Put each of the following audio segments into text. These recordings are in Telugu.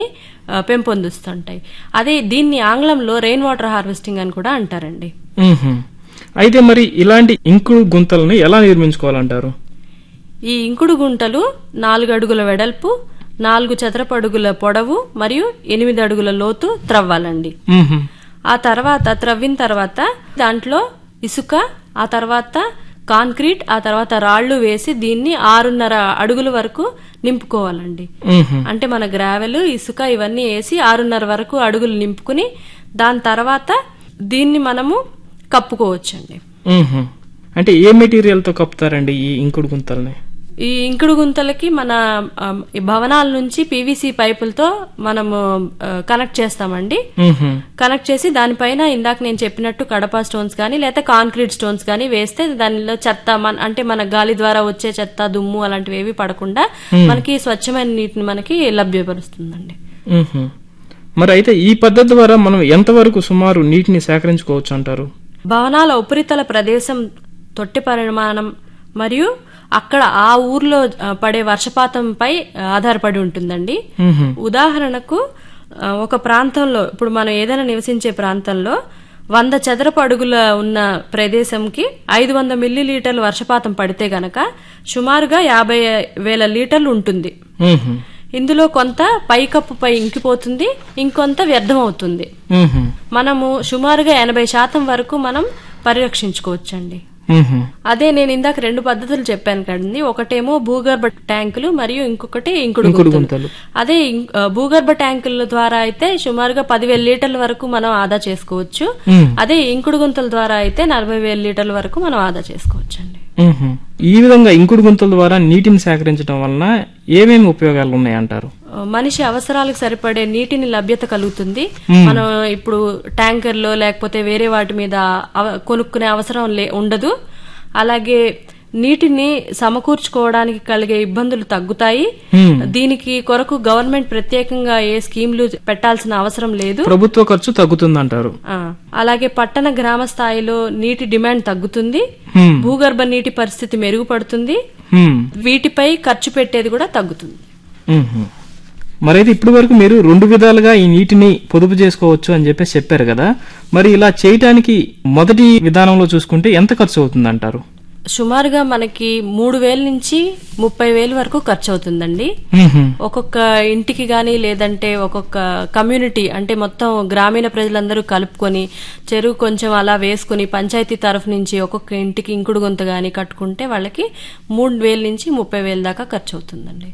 ఆ, పెంపొందిస్తుంటాయి అదే దీన్ని ఆంగ్లంలో రెయిన్ వాటర్ హార్వెస్టింగ్ అని కూడా అంటారండి మ్మ్హ్మ్. అయితే మరి ఇలాంటి ఇంకుడు గుంతల్ని ఎలా నిర్మించుకోవాలంటారు ఈ ఇంకుడు గుంటలు నాలుగు అడుగుల వెడల్పు నాలుగు చదరపు అడుగుల పొడవు మరియు ఎనిమిది అడుగుల లోతు త్రవ్వాలండి మ్మ్హ్మ్. ఆ తర్వాత త్రవ్విన తర్వాత దాంట్లో ఇసుక ఆ తర్వాత కాంక్రీట్ ఆ తర్వాత రాళ్లు వేసి దీన్ని ఆరున్నర అడుగుల వరకు నింపుకోవాలండి మ్మ్హ్మ్. అంటే మన గ్రావెల్ ఇసుక ఇవన్నీ వేసి ఆరున్నర వరకు అడుగులు నింపుకుని దాని తర్వాత దీన్ని మనము కప్పుకోవచ్చండి మ్మ్హ్మ్. అంటే ఏ మెటీరియల్ తో కప్పుతారండి ఈ ఇంకుడు గుంతల్ని ఈ ఇంకుడు గుంతలకి మన ఆ, ఈ భవనాల నుంచి పీవీసీ పైపులతో మనము ఆ, కనెక్ట్ చేస్తామండి మ్మ్హ్మ్. కనెక్ట్ చేసి దానిపైన ఇందాక నేను చెప్పినట్టు కడప స్టోన్స్ కానీ లేదా కాంక్రీట్ స్టోన్స్ కానీ వేస్తే దానిలో చెత్త మన అంటే మన గాలి ద్వారా వచ్చే చెత్త దుమ్ము అలాంటివి ఏవి పడకుండా మనకి స్వచ్ఛమైన నీటిని మనకి లభ్యపరుస్తుందండి మ్మ్హ్మ్. మరి అయితే ఈ పద్ధతి ద్వారా మనం ఎంతవరకు సుమారు నీటిని సేకరించుకోవచ్చు అంటారు భవనాల ఉపరితల ప్రదేశం తొట్టి పరిమాణం మరియు అక్కడ ఆ ఊర్లో ఆ, పడే వర్షపాతంపై ఆ, ఆధారపడి ఉంటుందండి మ్మ్హ్మ్. ఉదాహరణకు ఆ, ఒక ప్రాంతంలో ఇప్పుడు మనం ఏదైనా నివసించే ప్రాంతంలో వంద చదరపు అడుగుల ఉన్న ప్రదేశంకి ఐదు వంద మిల్లీ లీటర్లు వర్షపాతం పడితే గనక సుమారుగా యాభై వేల లీటర్లు ఉంటుంది మ్మ్హ్మ్. ఇందులో కొంత పైకప్పుపై ఇంకిపోతుంది ఇంకొంత వ్యర్థం అవుతుంది మ్మ్హ్మ్. మనము సుమారుగా ఎనభై శాతం వరకు మనం పరిరక్షించుకోవచ్చండి మ్మ్హ్మ్. అదే నేను ఇందాక రెండు పద్ధతులు చెప్పాను కదండి ఒకటేమో భూగర్భ ట్యాంకులు మరియు ఇంకొకటి ఇంకుడు ఇంకుడు గుంతలు గుంతలు అదే ఇం- ఆ, భూగర్భ ట్యాంకుల ద్వారా అయితే సుమారుగా పదివేల లీటర్ల వరకు మనం ఆదా చేసుకోవచ్చు మ్మ్. అదే ఇంకుడు గుంతల ద్వారా అయితే నలభై వేల లీటర్ల వరకు మనం ఆదా చేసుకోవచ్చు అండి మ్మ్హ్మ్. ఈ విధంగా ఇంకుడు గుంతల ద్వారా నీటిని సేకరించడం వలన ఏమేమి ఉపయోగాలు ఉన్నాయంటారు మనిషి అవసరాలకు సరిపడే నీటిని లభ్యత కలుగుతుంది మనం ఇప్పుడు ట్యాంకర్లో లేకపోతే వేరే వాటి మీద అవ- కొనుక్కునే అవసరం లే ఉండదు అలాగే నీటిని సమకూర్చుకోవడానికి కలిగే ఇబ్బందులు తగ్గుతాయి మ్మ్. దీనికి కొరకు గవర్నమెంట్ ప్రత్యేకంగా ఏ స్కీమ్లు పెట్టాల్సిన అవసరం లేదు ప్రభుత్వ ఖర్చు తగ్గుతుందంటారు ఆ, అలాగే పట్టణ గ్రామ స్థాయిలో నీటి డిమాండ్ తగ్గుతుంది మ్మ్. భూగర్భ నీటి పరిస్థితి మెరుగుపడుతుంది మ్మ్. వీటిపై ఖర్చు పెట్టేది కూడా తగ్గుతుంది మ్మ్హ్మ్. మరైతే ఇప్పటి వరకు మీరు రెండు విధాలుగా ఈ నీటిని పొదుపు చేసుకోవచ్చు అని చెప్పేసి చెప్పారు కదా మరి ఇలా చేయటానికి మొదటి విధానంలో చూసుకుంటే ఎంత ఖర్చు అవుతుంది అంటారు సుమారుగా మనకి మూడు వేల నుంచి ముప్పై వేలు వరకు ఖర్చు అవుతుందండి ఒక్కొక్క ఇంటికి గాని లేదంటే ఒక్కొక్క కమ్యూనిటీ అంటే మొత్తం గ్రామీణ ప్రజలందరూ కలుపుకొని చెరువు కొంచెం అలా వేసుకుని పంచాయతీ తరఫు నుంచి ఒక్కొక్క ఇంటికి ఇంకుడు గొంత గాని కట్టుకుంటే వాళ్ళకి మూడు వేల నుంచి ముప్పై వేల దాకా ఖర్చు అవుతుందండి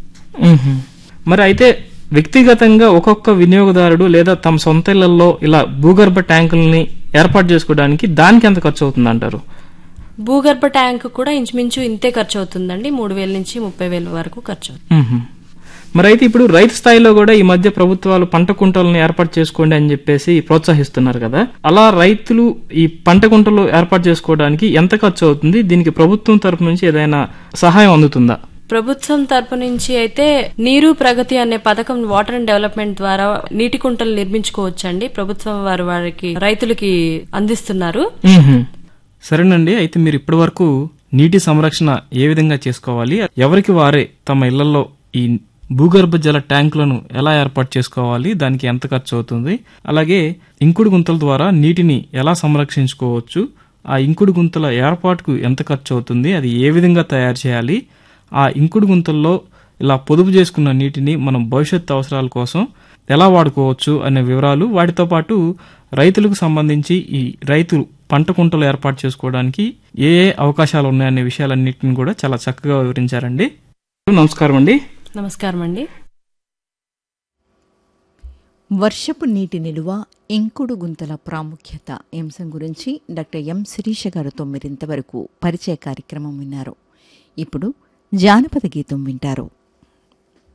మరి అయితే వ్యక్తిగతంగా ఒక్కొక్క వినియోగదారుడు లేదా తమ సొంత ఇళ్లలో ఇలా భూగర్భ ట్యాంకుల్ని ఏర్పాటు చేసుకోవడానికి దానికి ఎంత ఖర్చు అవుతుంది అంటారు భూగర్భ ట్యాంక్ కూడా ఇంచుమించు ఇంతే ఖర్చు అవుతుందండి మూడు వేల నుంచి ముప్పై వేల వరకు ఖర్చు అవుతుంది మరి అయితే ఇప్పుడు రైతు స్థాయిలో కూడా ఈ మధ్య ప్రభుత్వాలు పంట కుంటలను ఏర్పాటు చేసుకోండి అని చెప్పేసి ప్రోత్సహిస్తున్నారు కదా అలా రైతులు ఈ పంట కుంటలు ఏర్పాటు చేసుకోవడానికి ఎంత ఖర్చు అవుతుంది దీనికి ప్రభుత్వం తరపు నుంచి ఏదైనా సహాయం అందుతుందా ప్రభుత్వం తరపు నుంచి అయితే నీరు ప్రగతి అనే పథకం వాటర్ అండ్ డెవలప్మెంట్ ద్వారా నీటి కుంటలు నిర్మించుకోవచ్చండి ప్రభుత్వం వారు వారికి రైతులకి అందిస్తున్నారు మ్మ్హ్మ్. సరేనండి అయితే మీరు ఇప్పటి వరకు నీటి సంరక్షణ ఏ విధంగా చేసుకోవాలి ఎవరికి వారే తమ ఇళ్లలో ఈ భూగర్భ జల ట్యాంకులను ఎలా ఏర్పాటు చేసుకోవాలి దానికి ఎంత ఖర్చు అవుతుంది అలాగే ఇంకుడు గుంతల ద్వారా నీటిని ఎలా సంరక్షించుకోవచ్చు ఆ ఇంకుడు గుంతల ఏర్పాటుకు ఎంత ఖర్చు అవుతుంది అది ఏ విధంగా తయారు చేయాలి ఆ ఇంకుడు గుంతల్లో ఇలా పొదుపు చేసుకున్న నీటిని మనం భవిష్యత్ అవసరాల కోసం ఎలా వాడుకోవచ్చు అనే వివరాలు వాటితో పాటు రైతులకు సంబంధించి ఈ రైతు పంట కుంటలు ఏర్పాటు చేసుకోవడానికి ఏ ఏ అవకాశాలు ఉన్నాయనే విషయాలన్నింటిని కూడా చాలా చక్కగా వివరించారండి నమస్కారం అండి నమస్కారం అండి వర్షపు నీటి నిలువ ఇంకుడు గుంతల ప్రాముఖ్యత ఈ అంశం గురించి డాక్టర్ ఎం శిరీష గారితో మీరింతవరకు పరిచయ కార్యక్రమం విన్నారు ఇప్పుడు జానపద గీతం వింటారు